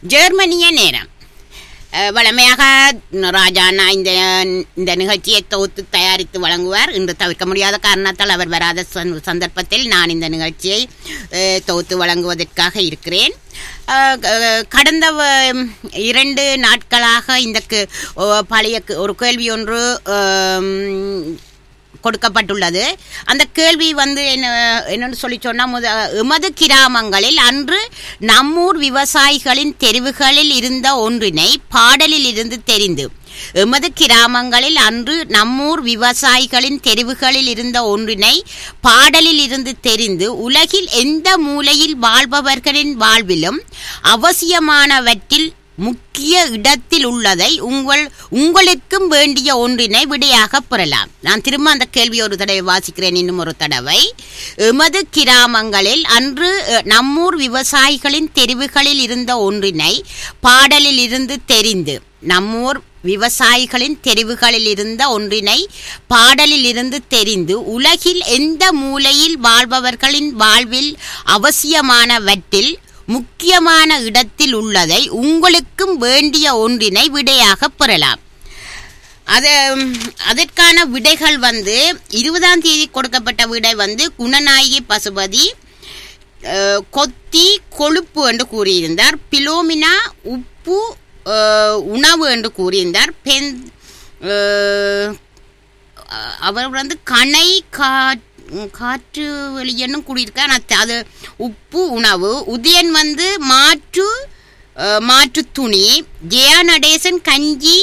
ஜெர்மனிய நேரம் அஹ், வழமையாக ராஜாண்ணா இந்த இந்த நிகழ்ச்சியை தொகுத்து தயாரித்து வழங்குவார் இன்று தவிர்க்க முடியாத காரணத்தால் அவர் வராத சந்த- சந்தர்ப்பத்தில் நான் இந்த நிகழ்ச்சியை அஹ், தொகுத்து வழங்குவதற்காக இருக்கிறேன் அஹ், க- கடந்த வ- இரண்டு நாட்களாக இந்த கு- ஓ, பழைய கு- ஒரு கேள்வி ஒன்று அம், கொடுக்கப்பட்டுள்ளது அந்த கேள்வி வந்து என்ன என்னன்னு சொல்லி சொன்னா முத எமது கிராமங்களில் அன்று நம்மூர் விவசாயிகளின் தெருவுகளில் இருந்த ஒன்றினை பாடலில் இருந்து தெரிந்து எமது கிராமங்களில் அன்று நம்மூர் விவசாயிகளின் தெருவுகளில் இருந்த ஒன்றினை பாடலில் இருந்து தெரிந்து உலகில் எந்த மூலையில் வாழ்பவர்களின் வாழ்விலும் அவசியமானவற்றில் முக்கிய இடத்தில் உள்ளதை உங்கள் உங்களுக்கும் வேண்டிய ஒன்றினை விடையாக பெறலாம் நான் திரும்ப அந்த கேள்வி ஒரு தடவை வாசிக்கிறேன் இன்னும் ஒரு தடவை எமது கிராமங்களில் அன்று அஹ், நம்மூர் விவசாயிகளின் தெருவுகளில் இருந்த ஒன்றினை பாடலில் இருந்து தெரிந்து நம்மூர் விவசாயிகளின் தெரிவுகளில் இருந்த ஒன்றினை பாடலில் இருந்து தெரிந்து உலகில் எந்த மூலையில் வாழ்பவர்களின் வாழ்வில் அவசியமானவற்றில் முக்கியமான இடத்தில் உள்ளதை உங்களுக்கும் வேண்டிய ஒன்றினை விடையாக பெறலாம் அது ம், அதற்கான விடைகள் வந்து இருபதாம் தேதி கொடுக்கப்பட்ட விடை வந்து குணநாயகி பசுபதி அஹ், கொத்தி கொழுப்பு என்று கூறியிருந்தார் பிலோமினா உப்பு அஹ், உணவு என்று கூறியிருந்தார் பெண் அஹ், அவர் வந்து கனை கா காற்று வெளியன்னு கூடியிருக்கார் ஆனா த- அது உப்பு உணவு உதயன் வந்து மாற்று அஹ், மாற்று துணி ஜெயா நடேசன் கஞ்சி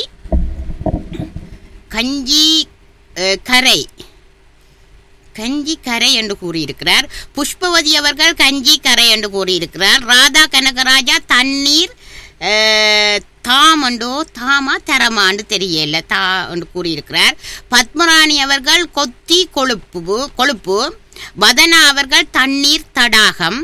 கஞ்சி அஹ், கரை கஞ்சி கரை என்று கூறியிருக்கிறார் புஷ்பவதி அவர்கள் கஞ்சி கரை என்று கூறியிருக்கிறார் ராதா கனகராஜா தண்ணீர் அஹ், தாமண்டோ தாமா தரமான்னு தெரியல தா என்று கூறியிருக்கிறார் பத்மராணி அவர்கள் கொத்தி கொழுப்பு கொழுப்பு வதனா அவர்கள் தண்ணீர் தடாகம்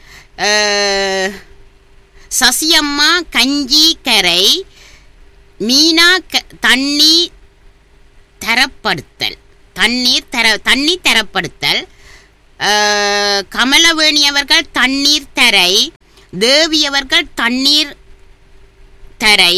அஹ், சசியம்மா கஞ்சி கரை மீனா க- தண்ணி தரப்படுத்தல் தண்ணீர் தர தண்ணீர் தரப்படுத்தல் அஹ், கமலவேணி அவர்கள் தண்ணீர் தரை தேவி அவர்கள் தண்ணீர் தரை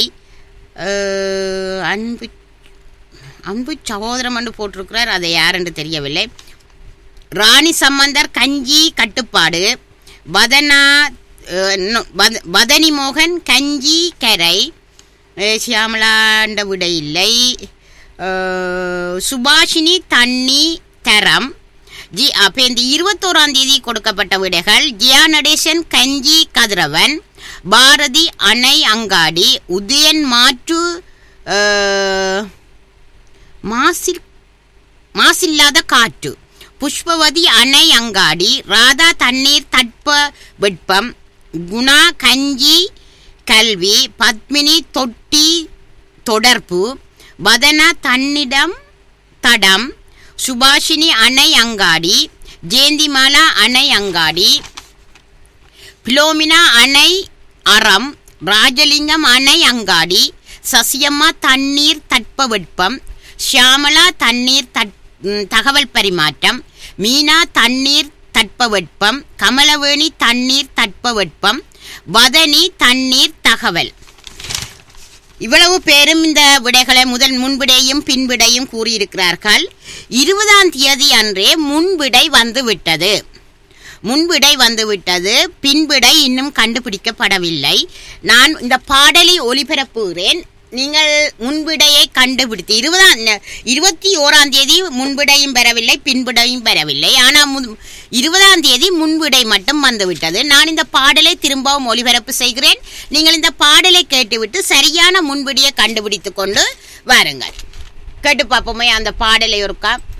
அஹ், அன்பு அன்பு சகோதரம் என்று போட்டிருக்கிறார் அதை யார் என்று தெரியவில்லை ராணி சம்பந்தர் கஞ்சி கட்டுப்பாடு வதனா அஹ், இன்னும் வத- வதனி மோகன் கஞ்சி கரை அஹ், சியாமலாண்ட விடை இல்லை அஹ், சுபாஷினி தண்ணி தரம் ஜி அப்போ இந்த இருபத்தோராம் தேதி கொடுக்கப்பட்ட விடைகள் ஜியா நடேசன் கஞ்சி கதிரவன் பாரதி அணை அங்காடி உதயன் மாற்று அஹ், மாசில் மாசில்லாத காற்று புஷ்பவதி அணை அங்காடி ராதா தண்ணீர் தட்ப வெட்பம் குணா கஞ்சி கல்வி பத்மினி தொட்டி தொடர்பு வதனா தன்னிடம் தடம் சுபாஷினி அணை அங்காடி ஜெயந்திமாலா அணை அங்காடி பிலோமினா அணை அறம் ராஜலிங்கம் அணை அங்காடி சசியம்மா தண்ணீர் தட்பவெட்பம் ஷியாமலா தண்ணீர் தட் ம், தகவல் பரிமாற்றம் மீனா தண்ணீர் தட்பவெட்பம் கமலவேணி தண்ணீர் தட்பவெட்பம் வதனி தண்ணீர் தகவல் இவ்வளவு பேரும் இந்த விடைகளை முதல் முன்விடையும் பின்விடையும் கூறியிருக்கிறார்கள் இருபதாம் தேதி அன்றே முன்விடை வந்து விட்டது முன்விடை வந்துவிட்டது பின்விடை இன்னும் கண்டுபிடிக்கப்படவில்லை நான் இந்த பாடலை ஒளிபரப்புகிறேன் நீங்கள் முன்விடையை கண்டுபிடித்து இருபதாம் இருபத்தி ஓராம் தேதி முன்விடையும் பெறவில்லை பின்விடையும் பெறவில்லை ஆனால் மு- இருபதாம் தேதி முன்விடை மட்டும் வந்துவிட்டது நான் இந்த பாடலை திரும்பவும் ஒளிபரப்பு செய்கிறேன் நீங்கள் இந்த பாடலை கேட்டுவிட்டு சரியான முன்விடையை கண்டுபிடித்து கொண்டு வாருங்கள் கேட்டு பார்ப்போமே அந்த பாடலை ஒருக்கா